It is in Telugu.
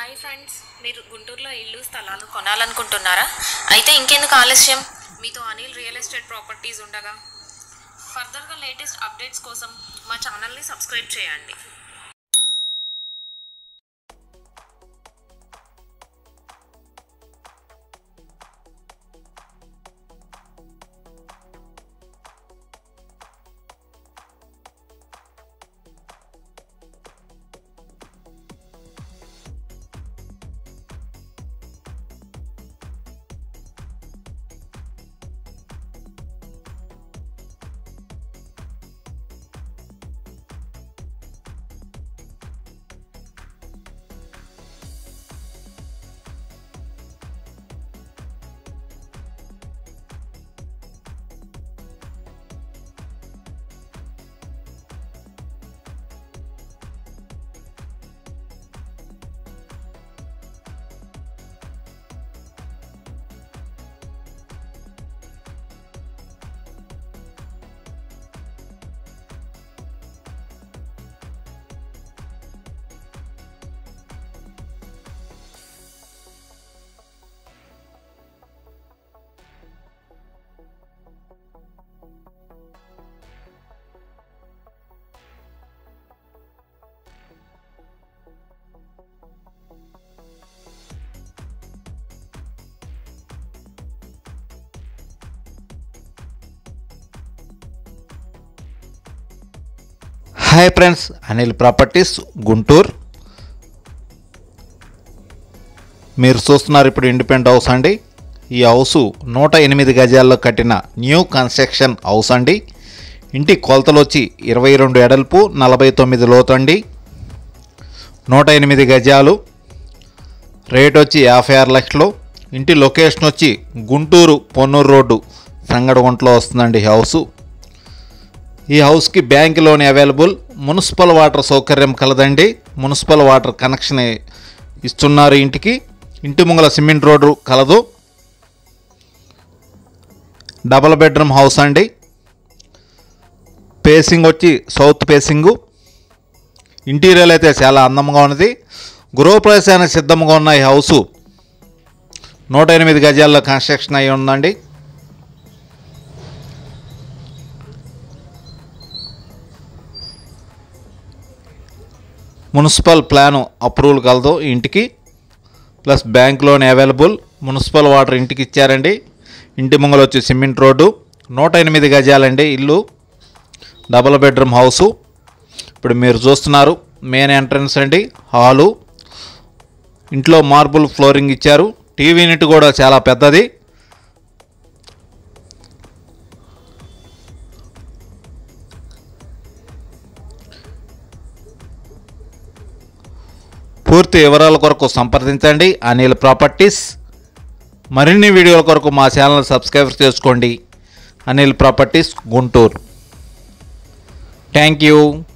హాయ్ ఫ్రెండ్స్ మీరు గుంటూరులో ఇల్లు స్థలాలు కొనాలనుకుంటున్నారా అయితే ఇంకెందుకు ఆలస్యం మీతో అనిల్ రియల్ ఎస్టేట్ ప్రాపర్టీస్ ఉండగా ఫర్దర్గా లేటెస్ట్ అప్డేట్స్ కోసం మా ఛానల్ని సబ్స్క్రైబ్ చేయండి hi friends Anil properties Guntur మీరు చూస్తున్నారు ఇప్పుడు ఇండిపెండెంట్ హౌస్ అండి ఈ హౌస్ నూట ఎనిమిది గజాల్లో కట్టిన న్యూ కన్స్ట్రక్షన్ హౌస్ అండి ఇంటి కొలతలు వచ్చి ఇరవై రెండు ఎడల్పు నలభై తొమ్మిది లోతు అండి నూట ఎనిమిది గజాలు రేట్ వచ్చి యాభై ఆరు లక్షలు ఇంటి లొకేషన్ వచ్చి గుంటూరు పొన్నూరు రోడ్డు సంగడగుంటలో వస్తుందండి ఈ హౌసు ఈ హౌస్కి bank loan available municipal water సౌకర్యం కలదండి మున్సిపల్ వాటర్ కనెక్షన్ ఇస్తున్నారు ఇంటికి ఇంటి ముంగల సిమెంట్ రోడ్డు కలదు డబల్ బెడ్రూమ్ హౌస్ అండి పేసింగ్ వచ్చి సౌత్ పేసింగు ఇంటీరియర్ అయితే చాలా అందంగా ఉన్నది గృహప్రవేశానికి సిద్ధంగా ఉన్న ఈ హౌసు నూట ఎనిమిది గజాల్లో కన్స్ట్రక్షన్ అయి ఉందండి మున్సిపల్ ప్లాను అప్రూవల్ కలదు ఈ ఇంటికి plus bank loan available municipal water ఇంటికి ఇచ్చారండి ఇంటి ముంగలు వచ్చి సిమెంట్ రోడ్డు నూట ఎనిమిది గజాలండి ఇల్లు డబుల్ బెడ్రూమ్ హౌసు ఇప్పుడు మీరు చూస్తున్నారు మెయిన్ ఎంట్రన్స్ అండి హాలు ఇంట్లో మార్బుల్ ఫ్లోరింగ్ ఇచ్చారు టీవీ యూనిట్ కూడా చాలా పెద్దది పూర్తి వివరాల కొరకు సంప్రదించండి అనిల్ ప్రాపర్టీస్ మరిన్ని వీడియోల కొరకు మా ఛానల్ సబ్స్క్రైబ్ చేసుకోండి Anil properties Guntur thank you